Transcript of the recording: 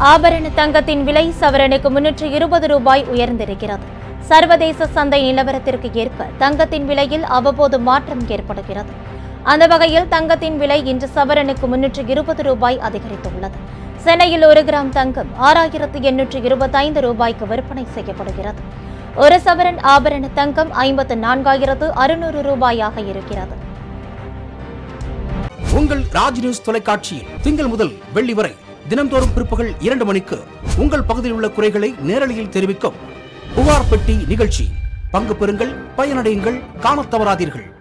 ஆபரண தங்கத்தின் விலை சவரனுக்கு முன்னூற்று இருபது ரூபாய் உயர்ந்திருக்கிறது சர்வதேச சந்தை நிலவரத்திற்கு ஏற்ப தங்கத்தின் விலையில் அவ்வப்போது மாற்றம் ஏற்படுகிறது அந்த வகையில் தங்கத்தின் விலை இன்று சவரனுக்கு முன்னூற்று இருபது ரூபாய் அதிகரித்துள்ளது சென்னையில் ஒரு கிராம் தங்கம் ஆறாயிரத்து எண்ணூற்று இருபத்தைந்து ரூபாய்க்கு விற்பனை செய்யப்படுகிறது ஒரு சவரன் ஆபரண தங்கம் ஐம்பத்து நான்காயிரத்து அறுநூறு ரூபாயாக இருக்கிறது உங்கள் ராஜ் நியூஸ் தொலைக்காட்சியில் திங்கள் முதல் வெள்ளி வரை தினம்தோறும் பிற்பகல் இரண்டு மணிக்கு உங்கள் பகுதியில் உள்ள குறைகளை நேரலையில் தெரிவிக்கும் புகார் பெட்டி நிகழ்ச்சி பங்கு பெறுங்கள் பயனடையுங்கள் காணத் தவறாதீர்கள்